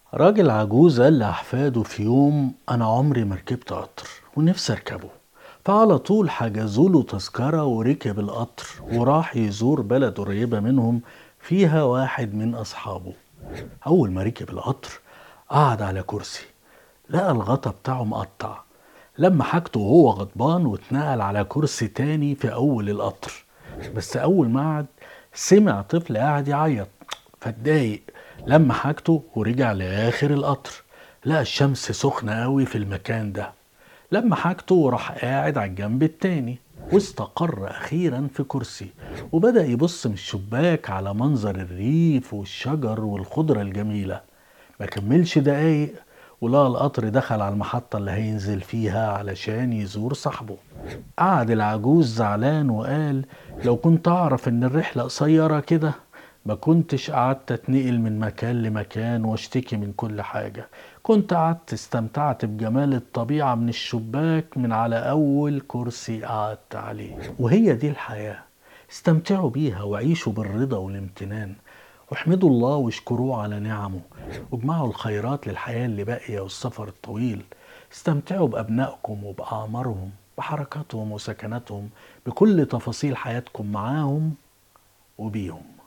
راجل عجوز قال لأحفاده في يوم أنا عمري ما ركبت قطر ونفسي أركبه فعلى طول حجزوله تذكرة وركب القطر وراح يزور بلد قريبة منهم فيها واحد من أصحابه أول ما ركب القطر قعد على كرسي لقى الغطا بتاعه مقطع لما حاجته وهو غضبان واتنقل على كرسي تاني في أول القطر بس أول ما قعد سمع طفل قاعد يعيط فاتضايق لما حاجته ورجع لآخر القطر لقى الشمس سخنة قوي في المكان ده لما حاجته وراح قاعد على الجنب التاني واستقر أخيرا في كرسي وبدأ يبص من الشباك على منظر الريف والشجر والخضرة الجميلة ما كملش دقايق ولقى القطر دخل على المحطة اللي هينزل فيها علشان يزور صاحبه قعد العجوز زعلان وقال لو كنت أعرف إن الرحلة قصيرة كده ما كنتش قعدت اتنقل من مكان لمكان واشتكي من كل حاجة كنت قعدت استمتعت بجمال الطبيعة من الشباك من على أول كرسي قعدت عليه وهي دي الحياة استمتعوا بيها وعيشوا بالرضا والامتنان واحمدوا الله واشكروه على نعمه واجمعوا الخيرات للحياة اللي باقية والسفر الطويل استمتعوا بأبنائكم وبأعمارهم بحركاتهم وسكناتهم بكل تفاصيل حياتكم معاهم وبيهم